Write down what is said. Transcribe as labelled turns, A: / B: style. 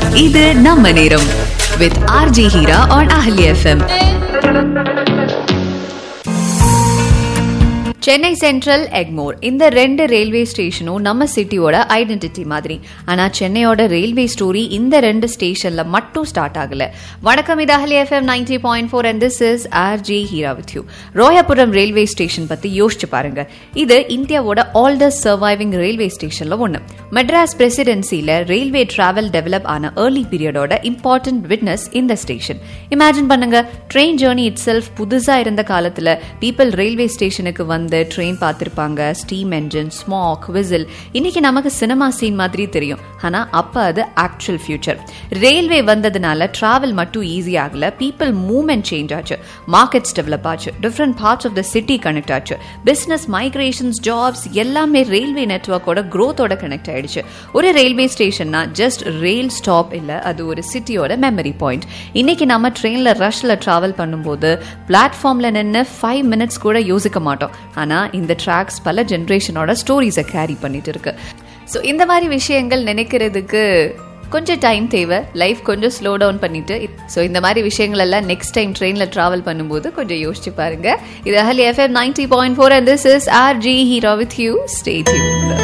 A: இது நம்ம நேரம் with RJ Heera on Ahali FM Chennai Central Egmore இந்த ரெண்டு ரயில்வே ஸ்டேஷனும் நம்ம சிட்டியோட ஐடென்டிட்டி மாதிரி ஆனா சென்னையோட ரயில்வே ஸ்டோரி இந்த ரெண்டு ஸ்டேஷன்ல மட்டும் ஸ்டார்ட் ஆகல வணக்கம் இது Ahali FM ninety point four and this is R J Heera with you Royapuram railway station பத்தி யோசிச்சு பாருங்க இது இந்தியாவோட ஆல்டஸ்ட் சர்வைவிங் ரயில்வே ஸ்டேஷன்ல ஒன்று மெட்ராஸ் பிரசிடென்சில ரயில்வே டிராவல் டெவலப் ஆன ஏர்லி பீரியடோட இம்பார்ட்டன்ட் விட்னஸ் இந்த ஸ்டேஷன் இமேஜின் பண்ணுங்க ட்ரெயின் ஜேர்னி இட் செல்ஃப் புதுசா இருந்த காலத்துல பீப்பிள் ரயில்வே ஸ்டேஷனுக்கு வந்து ட்ரெயின் பார்த்திருப்பாங்க ஸ்டீம் என்ஜின் ஸ்மாக் விசில் இன்னைக்கு நமக்கு சினிமா சீன் மாதிரி தெரியும் ஆனா அப்ப அது ஆக்சுவல் ஃபியூச்சர் ரயில்வே வந்ததுனால டிராவல் மட்டும் ஈஸி ஆகல பீப்புள் மூவ்மெண்ட் சேஞ்ச் ஆச்சு மார்க்கெட்ஸ் டெவலப் ஆச்சு different parts of the city connect ஆச்சு பிசினஸ் மைக்ரேஷன்ஸ் ஜாப்ஸ் எல்லாமே ரயில்வே நெட்ஒர்க்கோட growth-ஓட கனெக்ட் ஆயிடுச்சு ஒரு ரயில்வே ஸ்டேஷன்னா ஜஸ்ட் ரயில் ஸ்டாப் இல்ல அது ஒரு சிட்டியோட மெமரி பாயிண்ட் இன்னைக்கு நம்ம ட்ரெயின்ல ரஷ்ல டிராவல் பண்ணும்போது பிளாட்ஃபார்ம்ல நின்று ஃபைவ் மினிட்ஸ் கூட யோசிக்க மாட்டோம் ஆனா இந்த ட்ராக்ஸ் பல ஜென்ரேஷனோட ஸ்டோரிஸை கேரி பண்ணிட்டு இருக்கு ஸோ இந்த மாதிரி விஷயங்கள் நினைக்கிறதுக்கு கொஞ்சம் டைம் தேவை லைஃப் கொஞ்சம் ஸ்லோ டவுன் பண்ணிட்டு ஸோ இந்த மாதிரி விஷயங்கள் எல்லாம் நெக்ஸ்ட் டைம் ட்ரெயினில் ட்ராவல் பண்ணும்போது கொஞ்சம் யோசிச்சு பாருங்க இது Ahali FM ninety point four and this is R J Heera with you stay tune